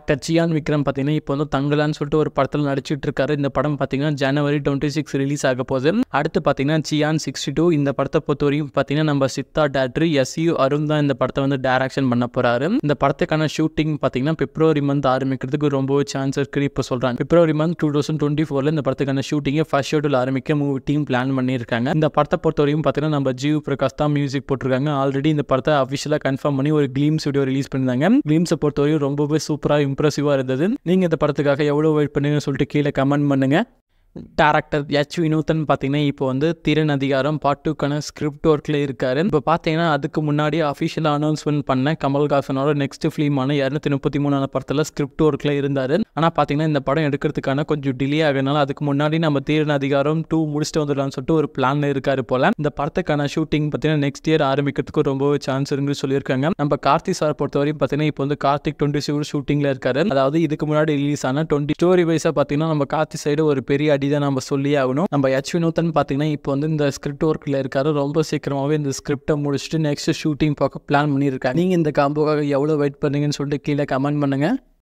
actor cyan Vikram பார்த்தீங்கன்னா இப்போ வந்து தங்கலான்னு சொல்லிட்டு ஒரு படத்தில் நடிச்சிட்டு இருக்காரு இந்த படம் பார்த்தீங்கன்னா ஜனவரி டுவெண்ட்டி சிக்ஸ் ரிலீஸ் ஆக போகுது அடுத்து பார்த்தீங்கன்னா சியான் சிக்ஸ்டி டூ இந்த படத்தை பொறுத்த வரைக்கும் பார்த்தீங்கன்னா நம்ம Chithha director S U Arun தான் இந்த படத்தை வந்து டைரக்ஷன் பண்ண போறாரு இந்த படத்துக்கான ஷூட்டிங் பார்த்தீங்கன்னா பிப்ரவரி மந்த் ஆரம்பிக்கிறதுக்கு ரொம்பவே சான்ஸ் இருக்கு இப்போ சொல்றாங்க February month two thousand twenty ஃபோர்ல இந்த படத்துக்கான ஷூட்டிங்கை ஃபர்ஸ்ட் ஷெடியூல் ஆரம்பிக்க மூவி டீம் பிளான் பண்ணியிருக்காங்க இந்த படத்தை பொறுத்த வரைக்கும் பார்த்தீங்கன்னா நம்ம ஜீவ் பிரகாஷ் தான் மியூசிக் போட்டிருக்காங்க ஆல்ரெடி இந்த படத்தை அஃபிஷியலாக கன்ஃபார்ம் பண்ணி ஒரு கிளீம்ஸ் வீடியோ ரிலீஸ் பண்ணியிருந்தாங்க கிளீம்ஸை பொறுத்தவரையும் ரொம்பவே சூப்பராக இம்ப்ரெசிவாக இருந்தது நீங்கள் இந்த படத்துக்காக எவ்வளோ வெயிட் பண்ணுங்கன்னு சொல்லிட்டு கீழே கமெண்ட் பண்ணுங்க டேரக்டர் எச் வினோத்தன் பார்த்தீங்கன்னா இப்போ வந்து திறன் அதிகாரம் பார்ட் டூக்கான ஸ்கிரிப்ட் ஒர்க்கில் இருக்காரு இப்போ பார்த்தீங்கன்னா அதுக்கு முன்னாடி அஃபிஷியலாக அனௌன்ஸ்மெண்ட் பண்ண கமல்ஹாசனோட நெக்ஸ்ட் ஃபிலிமான இரநூத்தி முப்பத்தி மூணான படத்தில் ஸ்கிரிப்ட் ஒர்க்கில் இருந்தார் ஆனால் பார்த்தீங்கன்னா இந்த படம் எடுக்கிறதுக்கான கொஞ்சம் டிலே ஆகிறதுனால அதுக்கு முன்னாடி நம்ம தீரன் அதிகாரம் டூ முடிச்சுட்டு வந்துடலாம்னு சொல்லிட்டு ஒரு பிளான் இருக்காரு போல இந்த படத்துக்கான ஷூட்டிங் பார்த்தீங்கன்னா நெக்ஸ்ட் இயர் ஆரம்பிக்கிறதுக்கு ரொம்பவே சான்ஸ் இருக்குன்னு சொல்லியிருக்காங்க நம்ம கார்த்தி சார் பொறுத்தவரையும் பார்த்தீங்கன்னா இப்போ வந்து கார்த்திக் டுவெண்ட்டி சிக்ஸ் ஷூட்டிங்கில் இருக்காரு அதாவது இதுக்கு முன்னாடி ரிலீஸ் ஆன டுவெண்ட்டி ஸ்டோரி வைஸாக பார்த்தீங்கன்னா நம்ம கார்த்தி சைடு ஒரு பெரிய அடி தான் நம்ம சொல்லி ஆகணும் நம்ம எச் வினோத்தன் பார்த்தீங்கன்னா இப்போ வந்து இந்த ஸ்கிரிப்ட் ஒர்க்கில் இருக்காரு ரொம்ப சீக்கிரமாகவே இந்த ஸ்கிரிப்டை முடிச்சுட்டு நெக்ஸ்ட் ஷூட்டிங் பார்க்க பிளான் பண்ணியிருக்காங்க நீங்கள் இந்த காம்போக்காக எவ்வளோ வெயிட் பண்ணீங்கன்னு சொல்லிட்டு கீழே கமெண்ட் பண்ணுங்கள்